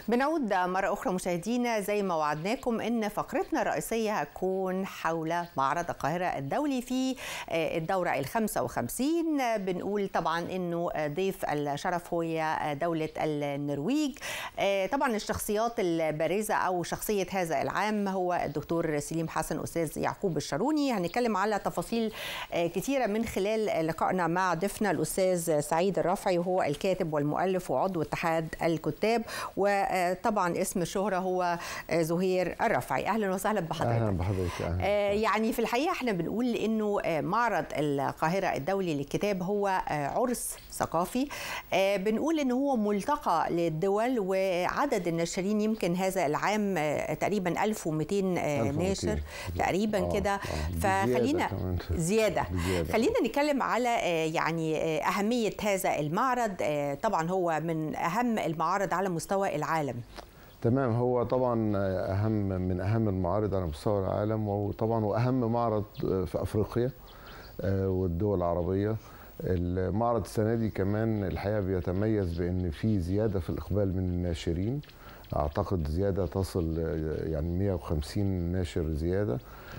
بنعود مرة أخرى مشاهدينا زي ما وعدناكم إن فقرتنا الرئيسية هتكون حول معرض القاهرة الدولي في الدورة ال 55 بنقول طبعا إنه ضيف الشرف هو دولة النرويج طبعا الشخصيات البارزة أو شخصية هذا العام هو الدكتور سليم حسن أستاذ يعقوب الشاروني هنتكلم على تفاصيل كثيرة من خلال لقائنا مع ضيفنا الأستاذ سعيد الرافعي وهو الكاتب والمؤلف وعضو اتحاد الكتاب وطبعا اسم الشهرة هو زهير الرفعي أهلا وسهلا بحضرتك أهلا بحضرتك أهلا. آه يعني في الحقيقة احنا بنقول إنه معرض القاهرة الدولي للكتاب هو عرس ثقافي آه بنقول إنه هو ملتقى للدول وعدد الناشرين يمكن هذا العام آه تقريبا 1200 ناشر تقريبا آه كده آه. فخلينا زيادة بزيادة. خلينا نتكلم على يعني أهمية هذا المعرض طبعا هو من أهم المعارض على مستوى العالم تمام هو طبعا اهم من اهم المعارض على مستوى العالم وطبعا واهم معرض في افريقيا والدول العربيه المعرض السنه دي كمان الحقيقه بيتميز بان في زياده في الاقبال من الناشرين اعتقد زياده تصل يعني 150 ناشر زياده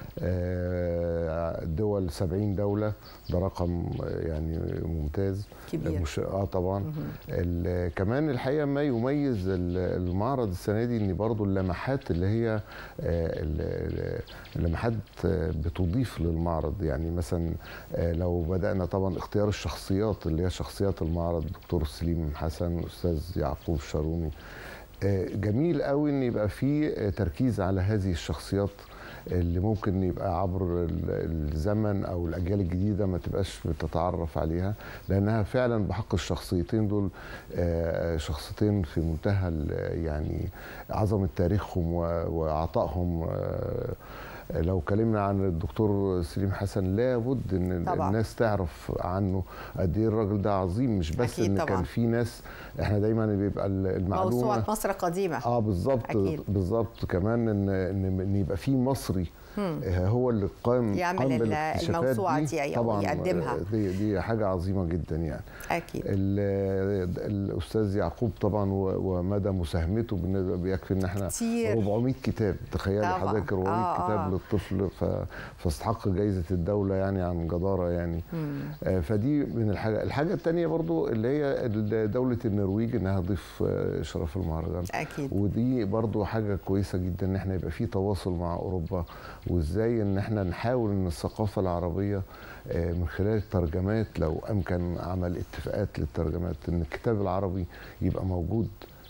دول 70 دوله ده رقم يعني ممتاز كبير مش اه طبعا كمان الحقيقه ما يميز المعرض السنه دي ان برضو اللمحات اللي هي اللمحات بتضيف للمعرض يعني مثلا لو بدانا طبعا اختيار الشخصيات اللي هي شخصيات المعرض دكتور سليم حسن استاذ يعقوب الشاروني جميل قوي ان يبقى في تركيز على هذه الشخصيات اللي ممكن يبقى عبر الزمن او الاجيال الجديده ما تبقاش بتتعرف عليها لانها فعلا بحق الشخصيتين دول شخصيتين في منتهى يعني عظمه تاريخهم وعطائهم لو اتكلمنا عن الدكتور سليم حسن لابد ان طبعا. الناس تعرف عنه قد ايه الراجل ده عظيم مش بس ان طبعا. كان في ناس احنا دايما بيبقى المعلومه موسوعه مصر قديمه اه بالظبط بالظبط كمان ان ان يبقى في مصري مم. هو اللي قام يعمل قام الموسوعه دي طبعا يقدمها دي دي حاجه عظيمه جدا يعني اكيد الاستاذ يعقوب طبعا ومدى مساهمته بيكفي ان احنا كتير. 400 كتاب تخيلي حضرتك 400 آه كتاب آه. للطفل فاستحق جائزه الدوله يعني عن جداره يعني مم. آه فدي من الحاجه الحاجه الثانيه برضو اللي هي دوله النرويج انها تضيف اشراف المهرجان اكيد ودي برضو حاجه كويسه جدا ان احنا يبقى في تواصل مع اوروبا وازاي ان احنا نحاول ان الثقافه العربيه من خلال الترجمات لو امكن عمل اتفاقات للترجمات ان الكتاب العربي يبقى موجود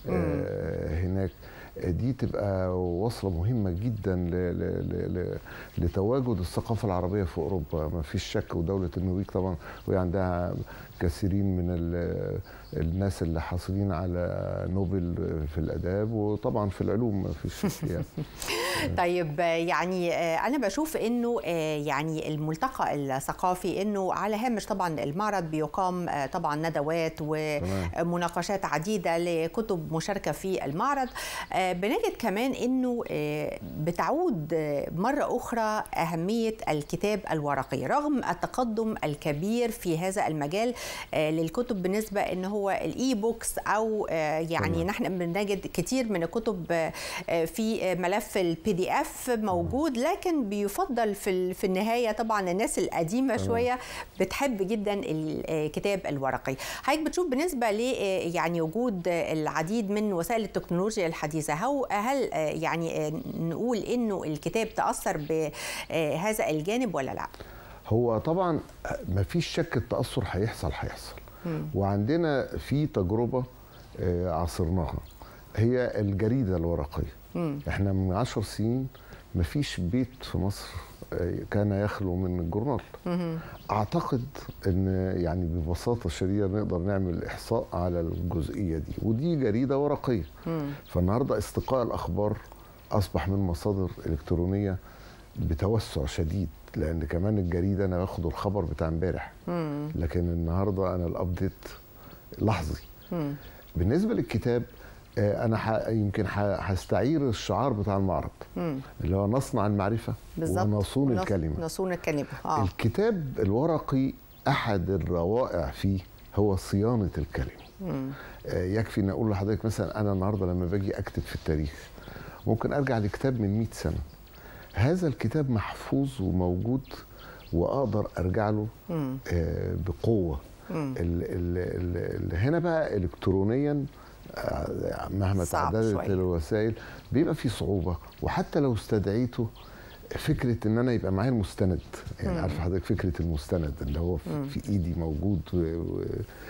هناك دي تبقى وصلة مهمة جدا ل ل ل لتواجد الثقافة العربية في أوروبا ما فيش شك ودولة النرويج طبعا وهي عندها كثيرين من الناس اللي حاصلين على نوبل في الآداب وطبعا في العلوم ما فيش شك يعني. طيب يعني أنا بشوف إنه يعني الملتقى الثقافي إنه على هامش طبعا المعرض بيقام طبعا ندوات ومناقشات عديدة لكتب مشاركة في المعرض بنجد كمان انه بتعود مره اخرى اهميه الكتاب الورقي رغم التقدم الكبير في هذا المجال للكتب بالنسبه ان هو الاي بوكس او يعني نحن بنجد كتير من الكتب في ملف البي دي اف موجود لكن بيفضل في في النهايه طبعا الناس القديمه شويه بتحب جدا الكتاب الورقي حضرتك بتشوف بالنسبه ل يعني وجود العديد من وسائل التكنولوجيا الحديثه هل هل يعني نقول انه الكتاب تاثر بهذا الجانب ولا لا؟ هو طبعا ما فيش شك التاثر هيحصل هيحصل وعندنا في تجربه عاصرناها هي الجريده الورقيه مم. احنا من عشر سنين ما فيش بيت في مصر كان يخلو من الجورنال اعتقد ان يعني ببساطه شديده نقدر نعمل احصاء على الجزئيه دي ودي جريده ورقيه مم. فالنهارده استقاء الاخبار اصبح من مصادر الكترونيه بتوسع شديد لان كمان الجريده انا باخد الخبر بتاع امبارح لكن النهارده انا الابديت لحظي مم. بالنسبه للكتاب انا ح... يمكن هستعير الشعار بتاع المعرض مم. اللي هو نصنع المعرفه بالظبط ونصون الكلمه نصون الكلمه آه. الكتاب الورقي احد الروائع فيه هو صيانه الكلمه يكفي ان اقول لحضرتك مثلا انا النهارده لما باجي اكتب في التاريخ ممكن ارجع لكتاب من 100 سنه هذا الكتاب محفوظ وموجود واقدر ارجع له آه بقوه ال ال ال هنا بقى الكترونيا مهما تعددت الوسائل بيبقى في صعوبه وحتى لو استدعيته فكره ان انا يبقى معايا المستند يعني عارف حضرتك فكره المستند اللي هو في ايدي موجود و... و...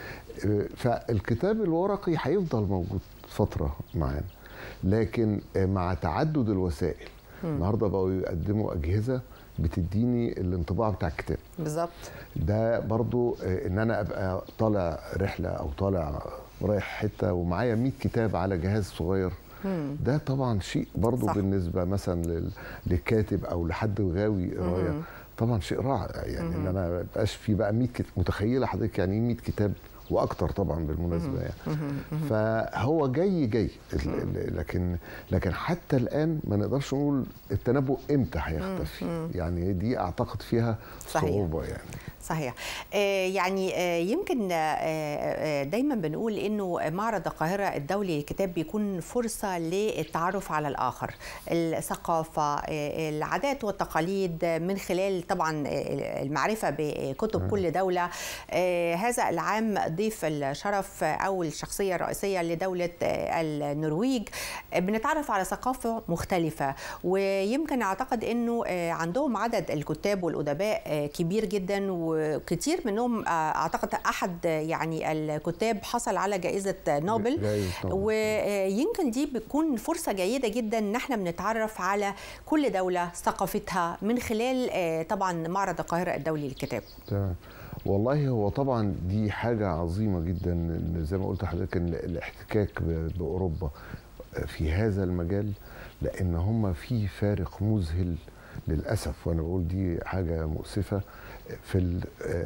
فالكتاب الورقي هيفضل موجود فتره معانا لكن مع تعدد الوسائل النهارده بقوا يقدموا اجهزه بتديني الانطباع بتاع الكتاب بالظبط ده برضو ان انا ابقى طالع رحله او طالع رايح حته ومعايا 100 كتاب على جهاز صغير ده طبعا شيء برضو صح. بالنسبه مثلا للكاتب او لحد غاوي قرايه طبعا شيء رائع يعني ان انا ما يبقاش في بقى 100 كتاب متخيله حضرتك يعني ايه 100 كتاب واكتر طبعا بالمناسبه يعني فهو جاي جاي لكن لكن حتى الان ما نقدرش نقول التنبؤ امتى هيختفي يعني دي اعتقد فيها صعوبه يعني صحيح آه يعني آه يمكن آه دايما بنقول انه معرض القاهره الدولي للكتاب بيكون فرصه للتعرف على الاخر الثقافه العادات والتقاليد من خلال طبعا المعرفه بكتب كل دوله هذا العام ضيف الشرف او الشخصيه الرئيسيه لدوله النرويج بنتعرف على ثقافه مختلفه ويمكن اعتقد انه عندهم عدد الكتاب والادباء كبير جدا وكتير منهم اعتقد احد يعني الكتاب حصل على جائزه نوبل ويمكن دي بتكون فرصه جيده جدا ان احنا بنتعرف على كل دوله ثقافتها من خلال طبعا معرض القاهره الدولي للكتاب تمام والله هو طبعا دي حاجه عظيمه جدا زي ما قلت لحضرتك الاحتكاك باوروبا في هذا المجال لان هم في فارق مذهل للاسف وانا بقول دي حاجه مؤسفه في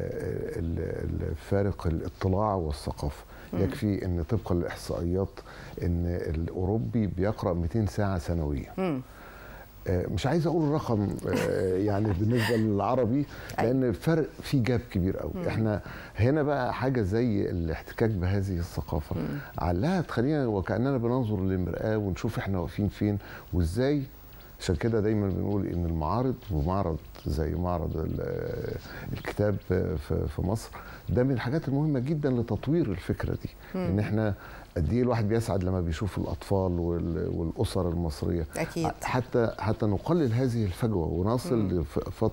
الفارق الاطلاع والثقافه يكفي ان طبقا للاحصائيات ان الاوروبي بيقرا 200 ساعه سنويا مش عايز اقول رقم يعني بالنسبه للعربي لان فرق في جاب كبير قوي احنا هنا بقى حاجه زي الاحتكاك بهذه الثقافه علها تخلينا وكاننا بننظر للمراه ونشوف احنا واقفين فين وازاي عشان كده دايما بنقول ان المعارض ومعرض زي معرض الكتاب في مصر ده من الحاجات المهمه جدا لتطوير الفكره دي مم. ان احنا قد ايه الواحد بيسعد لما بيشوف الاطفال والاسر المصريه أكيد. حتى حتى نقلل هذه الفجوه ونصل لفط...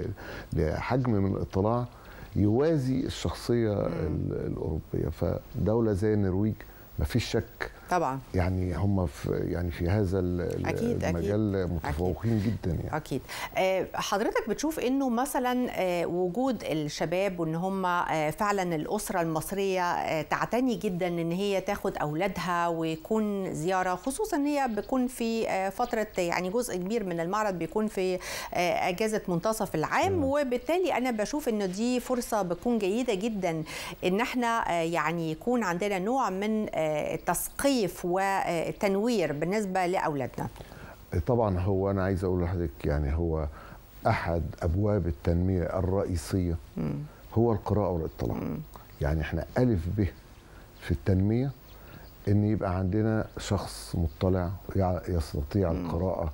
لحجم من الاطلاع يوازي الشخصيه مم. الاوروبيه فدوله زي النرويج ما فيش شك طبعا يعني هم في يعني في هذا أكيد المجال أكيد متفوقين أكيد جدا يعني اكيد حضرتك بتشوف انه مثلا وجود الشباب وان هم فعلا الاسره المصريه تعتني جدا ان هي تاخد اولادها ويكون زياره خصوصا ان هي بيكون في فتره يعني جزء كبير من المعرض بيكون في اجازه منتصف العام وبالتالي انا بشوف انه دي فرصه بتكون جيده جدا ان احنا يعني يكون عندنا نوع من التثقيف التثقيف والتنوير بالنسبة لأولادنا طبعا هو أنا عايز أقول لحضرتك يعني هو أحد أبواب التنمية الرئيسية مم. هو القراءة والاطلاع مم. يعني احنا ألف به في التنمية ان يبقى عندنا شخص مطلع يستطيع مم. القراءه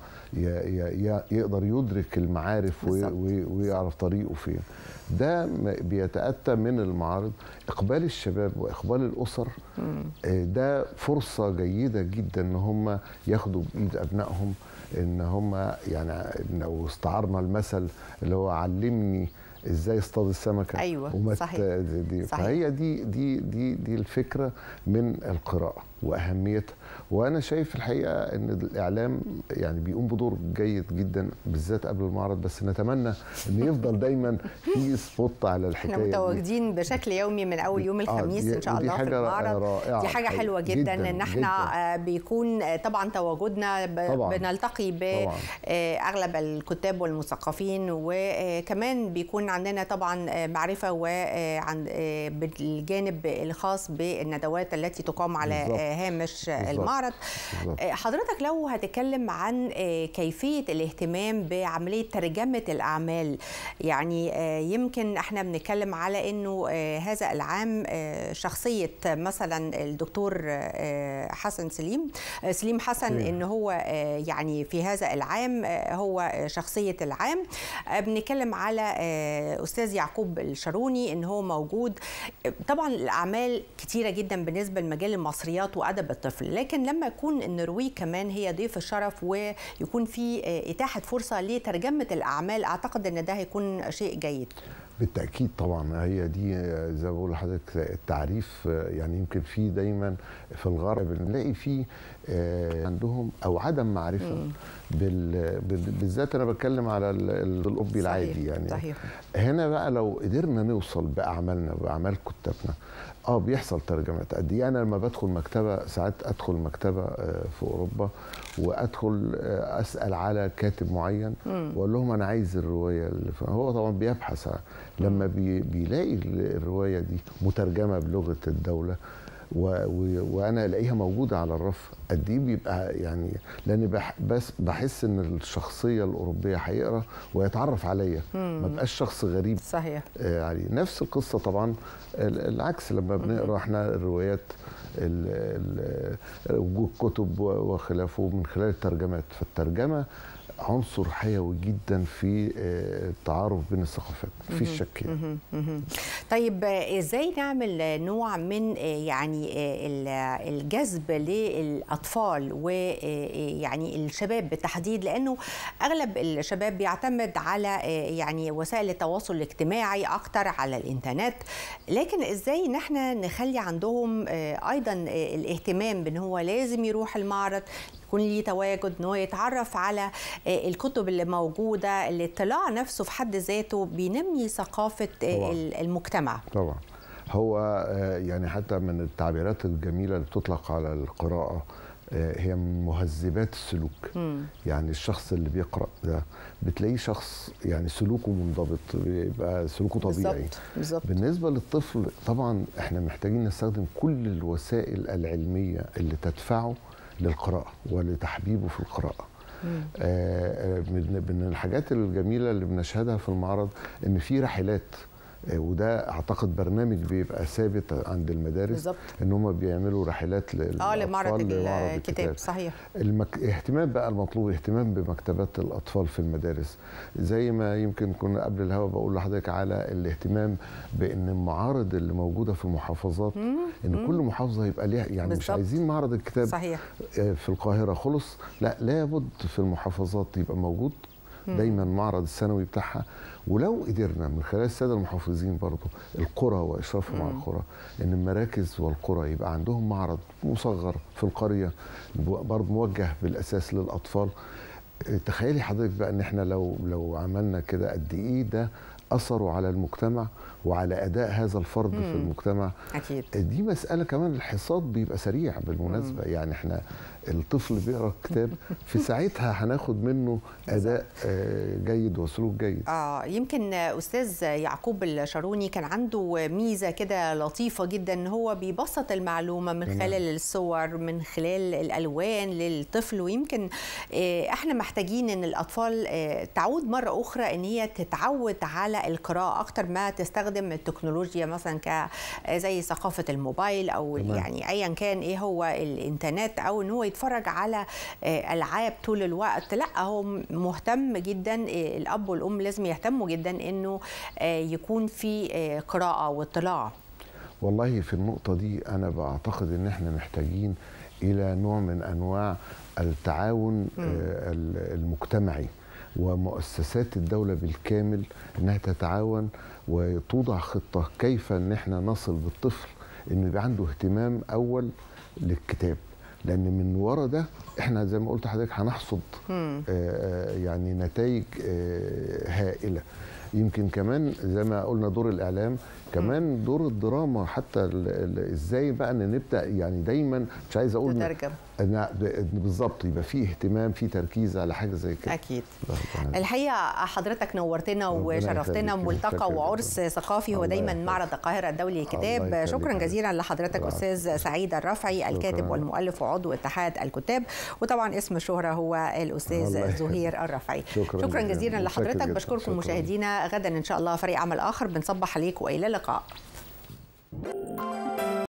يقدر يدرك المعارف ويعرف طريقه فين ده بيتاتى من المعارض اقبال الشباب واقبال الاسر مم. ده فرصه جيده جدا ان هم ياخدوا بايد ابنائهم ان هم يعني لو استعرنا المثل اللي هو علمني ازاي اصطاد السمكه ايوه ومت صحيح. دي صحيح. فهي دي دي دي دي الفكره من القراءه واهميتها وانا شايف الحقيقه ان الاعلام يعني بيقوم بدور جيد جدا بالذات قبل المعرض بس نتمنى ان يفضل دايما في سبوت على الحكايه احنا متواجدين بشكل يومي من اول يوم الخميس آه ان شاء الله في المعرض رائعة دي حاجه حلوه جدا, جداً ان احنا جداً. بيكون طبعا تواجدنا طبعاً. بنلتقي باغلب الكتاب والمثقفين وكمان بيكون عندنا طبعا معرفه وعن بالجانب الخاص بالندوات التي تقام على بالزبط. هامش بالظبط. المعرض بالظبط. آه، حضرتك لو هتتكلم عن آه، كيفيه الاهتمام بعمليه ترجمه الاعمال يعني آه، يمكن احنا بنتكلم على انه آه، هذا العام آه، شخصيه مثلا الدكتور آه، حسن سليم آه، سليم حسن سليم. ان هو آه، يعني في هذا العام آه، هو شخصيه العام آه، بنتكلم على آه، استاذ يعقوب الشاروني ان هو موجود آه، طبعا الاعمال كتيره جدا بالنسبه لمجال المصريات وادب الطفل لكن لما يكون النرويج كمان هي ضيف الشرف ويكون في آه، اتاحه فرصه لترجمه الاعمال اعتقد ان ده هيكون شيء جيد بالتاكيد طبعا هي دي آه، زي ما بقول لحضرتك التعريف آه، يعني يمكن في دايما في الغرب بنلاقي في آه، عندهم او عدم معرفه بال- بال- بالذات انا بتكلم على ال- ال- الاوروبي العادي يعني صحيح هنا بقى لو قدرنا نوصل باعمالنا باعمال كتابنا اه بيحصل ترجمات قد ايه انا لما بدخل مكتبه ساعات ادخل مكتبه آه، في اوروبا وادخل آه، اسال على كاتب معين واقول لهم انا عايز الروايه اللي ف- هو طبعا بيبحث عن- لما بي بيلاقي ال- الروايه دي مترجمه بلغه الدوله و و وانا الاقيها موجوده على الرف قد ايه بيبقى يعني لان بح بس بحس ان الشخصيه الاوروبيه هيقرا ويتعرف عليا ما بقاش شخص غريب صحيح آه، عليه نفس القصه طبعا ال- العكس لما بنقرا احنا الروايات ال- ال- وجود كتب و- وخلافه من خلال الترجمات فالترجمه عنصر حيوي جدا في آه، التعارف بين الثقافات مفيش شك يعني. مهم. مهم. طيب آه، ازاي نعمل آه، نوع من آه، يعني آه، ال- آه، الجذب للاطفال ويعني الشباب بالتحديد لانه اغلب الشباب بيعتمد على آه، يعني وسائل التواصل الاجتماعي اكتر على الانترنت لكن ازاي ان احنا نخلي عندهم آه، ايضا آه، الاهتمام بان هو لازم يروح المعرض يكون ليه تواجد ان هو يتعرف على آه، الكتب اللي موجوده الاطلاع نفسه في حد ذاته بينمي ثقافه آه، طبعاً. المجتمع طبعا هو آه، يعني حتى من التعبيرات الجميله اللي بتطلق على القراءه آه، هي من مهذبات السلوك مم. يعني الشخص اللي بيقرا ده بتلاقيه شخص يعني سلوكه منضبط بيبقى سلوكه طبيعي بالظبط بالظبط بالنسبه للطفل طبعا احنا محتاجين نستخدم كل الوسائل العلميه اللي تدفعه للقراءه ولتحبيبه في القراءه مم. آه، آه، من من الحاجات الجميله اللي بنشهدها في المعرض ان في رحلات آه، وده اعتقد برنامج بيبقى ثابت عند المدارس بالظبط ان هم بيعملوا رحلات لل- اه لمعرض للأطفال لمعرض الكتاب صحيح المك... اهتمام بقى المطلوب اهتمام بمكتبات الاطفال في المدارس زي ما يمكن كنا قبل الهوا بقول لحضرتك على الاهتمام بان المعارض اللي موجوده في المحافظات مم. ان كل محافظه يبقى ليها يعني مش بالظبط. عايزين معرض الكتاب صحيح آه، في القاهره خلص لا لابد في المحافظات يبقى موجود دايما معرض السنوي بتاعها ولو قدرنا من خلال الساده المحافظين برضو القرى واشرافهم على مم. القرى ان المراكز والقرى يبقى عندهم معرض مصغر في القريه برضو موجه بالاساس للاطفال آه، تخيلي حضرتك بقى ان احنا لو لو عملنا كده قد ايه ده اثره على المجتمع وعلى اداء هذا الفرد في مم. المجتمع اكيد دي مسألة كمان الحصاد بيبقى سريع بالمناسبة يعني احنا الطفل بيقرا كتاب في ساعتها هناخد منه أداء آه، جيد وسلوك جيد اه يمكن استاذ يعقوب الشاروني كان عنده ميزه كده لطيفه جدا ان هو بيبسط المعلومه من تمام. خلال الصور من خلال الالوان للطفل ويمكن آه، احنا محتاجين ان الاطفال آه، تعود مره اخرى ان هي تتعود على القراءه اكتر ما تستخدم التكنولوجيا مثلا ك زي ثقافه الموبايل او تمام. يعني ايا كان ايه هو الانترنت او ان هو يتفرج على آه، العاب طول الوقت لا هو مهتم جدا آه، الاب والام لازم يهتموا جدا انه آه، يكون في آه، قراءه واطلاع والله في النقطة دي أنا بعتقد إن احنا محتاجين إلى نوع من أنواع التعاون آه، ال- المجتمعي ومؤسسات الدولة بالكامل إنها تتعاون وتوضع خطة كيف إن احنا نصل بالطفل إنه يبقى عنده اهتمام أول للكتاب لأن من ورا ده احنا زي ما قلت لحضرتك هنحصد مم. آه، آه، يعني نتائج آه، هائله يمكن كمان زي ما قلنا دور الاعلام كمان دور الدراما حتى ال- ال- ازاي بقى ان نبدا يعني دايما مش عايز اقول تترجم. إن- بالظبط يبقى في اهتمام في تركيز على حاجه زي كده اكيد الله يبارك. الحقيقه حضرتك نورتنا ربنا وشرفتنا يخليك. ملتقى متشكر وعرس جداً. ثقافي هو الله دايما يخليك. معرض القاهره الدولي الله للكتاب يخليك شكرا حبيبي. جزيلا لحضرتك العفو. استاذ سعيد الرفعي الكاتب شكراً. والمؤلف وعضو اتحاد الكتاب وطبعا اسم الشهره هو الاستاذ الله يخليك. زهير الرفعي شكراً شكرا جزيلاً. جزيلا متشكر لحضرتك جداً. بشكركم شكراً. مشاهدينا غدا ان شاء الله فريق عمل اخر بنصبح عليكم والى اللقاء